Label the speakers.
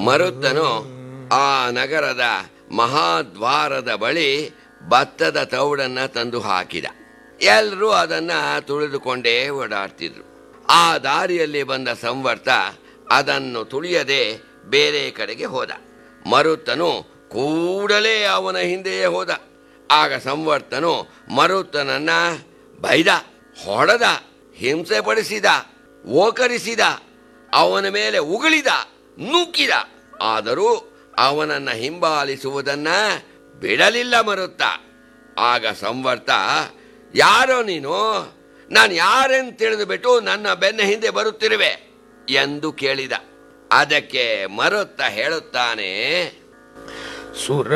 Speaker 1: ಮರುತ್ತನು ಆ ನಗರದ ಮಹಾದ್ವಾರದ ಬಳಿ ಭತ್ತದ ತೌಡನ್ನ ತಂದು ಹಾಕಿದ ಎಲ್ಲರೂ ಅದನ್ನ ತುಳಿದುಕೊಂಡೇ ಓಡಾಡ್ತಿದ್ರು ಆ ದಾರಿಯಲ್ಲಿ ಬಂದ ಸಂವರ್ತ ಅದನ್ನು ತುಳಿಯದೆ ಬೇರೆ ಕಡೆಗೆ ಹೋದ ಮರುತ್ತನು ಕೂಡಲೇ ಅವನ ಹಿಂದೆಯೇ ಹೋದ ಆಗ ಸಂವರ್ತನು ಮರುತ್ತನನ್ನ ಬೈದ ಹೊಡೆದ ಹಿಂಸೆ ಪಡಿಸಿದ ಓಕರಿಸಿದ ಅವನ ಮೇಲೆ ಉಗುಳಿದ ನೂಕಿದ ಆದರೂ ಅವನನ್ನ ಹಿಂಬಾಲಿಸುವುದನ್ನ ಬಿಡಲಿಲ್ಲ ಮರುತ್ತ ಆಗ ಸಂವರ್ತ ಯಾರೋ ನೀನು ನಾನು ಯಾರೆಂದು ತಿಳಿದುಬಿಟ್ಟು ನನ್ನ ಬೆನ್ನ ಹಿಂದೆ ಬರುತ್ತಿರುವೆ ಎಂದು ಕೇಳಿದ ಅದಕ್ಕೆ ಮರುತ್ತ ಹೇಳುತ್ತಾನೆ
Speaker 2: ಸುರ